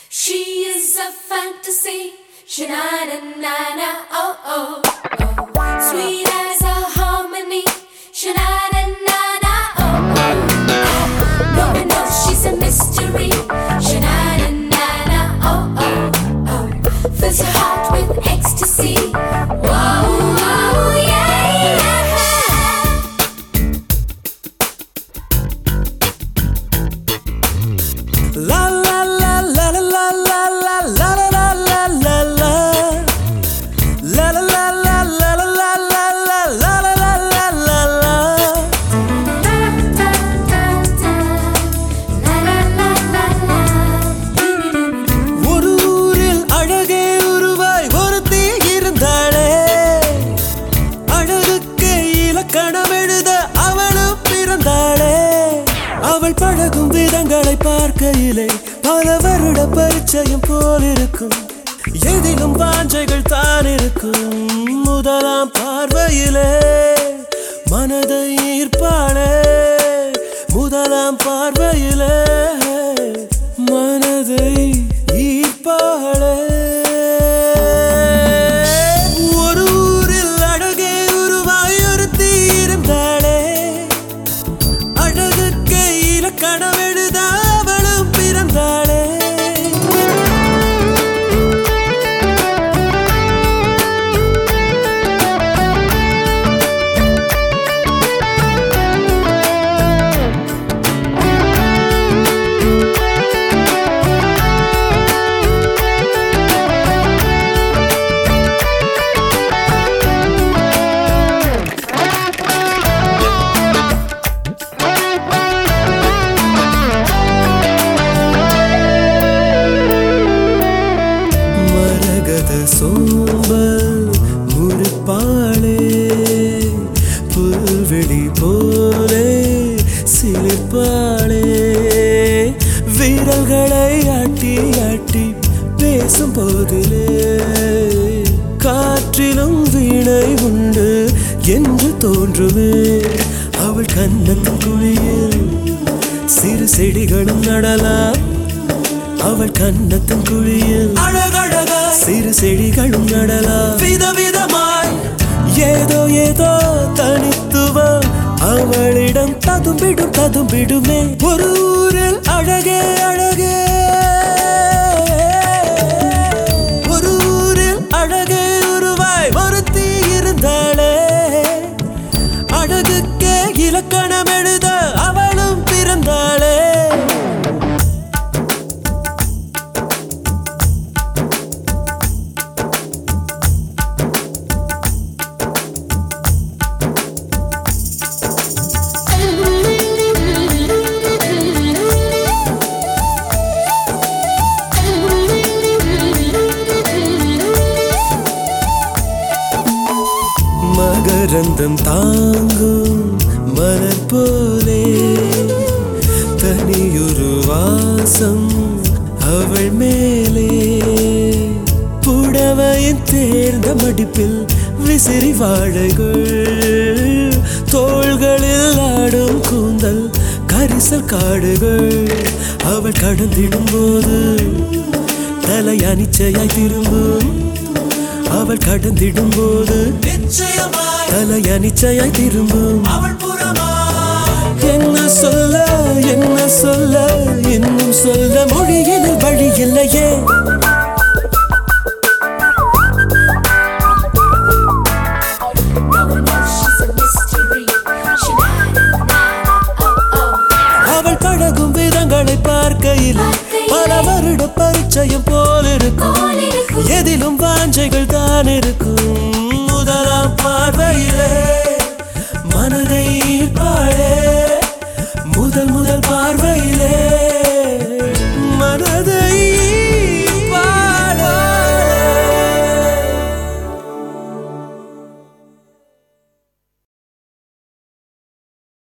She is a fantasy. Shanana, oh, oh, oh. Sweet as a harmony. Shanana, oh, oh, oh. No one knows she's a mystery. Shanana, oh, oh, oh. Fills your heart with ecstasy. Whoa, whoa, yeah, yeah. La la la la la la la la la la la la la La la la la la la la la la la la la la la ஒரு ஊரில் அழகே உருவாய் ஒருத்தி இருந்தாளே அழகுக்கு இலக்கணம் எழுத அவளும் பிறந்தாளே அவள் பழகும் விதங்களை பார்க்கையிலே பல வருட பரிச்சயம் போல் இருக்கும் எதிலும் வாஞ்சைகள் தான் இருக்கும் முதலாம் பார்வையிலே மனதை ஈர்ப்பாளே முதலாம் பார்வையிலே மனதை ஈர்ப்பாளே ஒரு ஊரில் அழகே உருவாய் ஒருத்தி இருந்தாளே அழகுக்கு இலக்கணம் எழுத அவளும் பிறந்தாளே மரகத சோம்பல் முறுப்பாளே புல்வெளி போலே சிலிர்ப்பாளே விரல்களை ஆட்டி ஆட்டி பேசும் போதிலே காற்றிலும் வீணை உண்டு என்று தோன்றுமே அவள் கண்ணத்தின் குழியில் சிறு செடிகளும் நடலாம் அவள் கண்ணத்தின் குழியில் அழகழகா சிறு செடிகளும் நடலாம் விதவிதமாய் ஏதோ ஏதோ தனித்துவம் அவளிடம் ததும்பிடும் ததும்பிடுமே ஒரு ஊரில் அழகே அழகே ஒரு ஊரில் அழகே உருவாய் ஒருத்தி இருந்தாளே அழகுக்கே இலக்கணம் எழுத அவளும் பிறந்தாளே மகரந்தம் தாங்கும் மலர் போலே தனியொரு வாசம் அவள் மேலே புடவையின் தேர்ந்த மடிப்பில் விசிறி வாழைகள் தோள்களில் ஆடும் கூந்தல் கரிசல் காடுகள் அவள் கடந்திடும் போது தலை அனிச்சையாய் திரும்பும் அவள் கடந்திடும் போது தலை அனிச்சையாய் திரும்பும் என்ன சொல்ல என்ன சொல்ல இன்னும் சொல்ல மொழியில் வழி இல்லையே No one knows she's a mystery. Shanana, oh, oh. அவள் பழகும் விதங்களை பார்க்கையில் பல வருட பரிச்சயம் போல் இருக்கும் போல் இருக்கும். எதிலும் வாஞ்சைகள் தான் இருக்கும் முதலாம் பார்வையிலே மனதை ஈர்ப்பாளே முதல் முதல் பார்வையிலே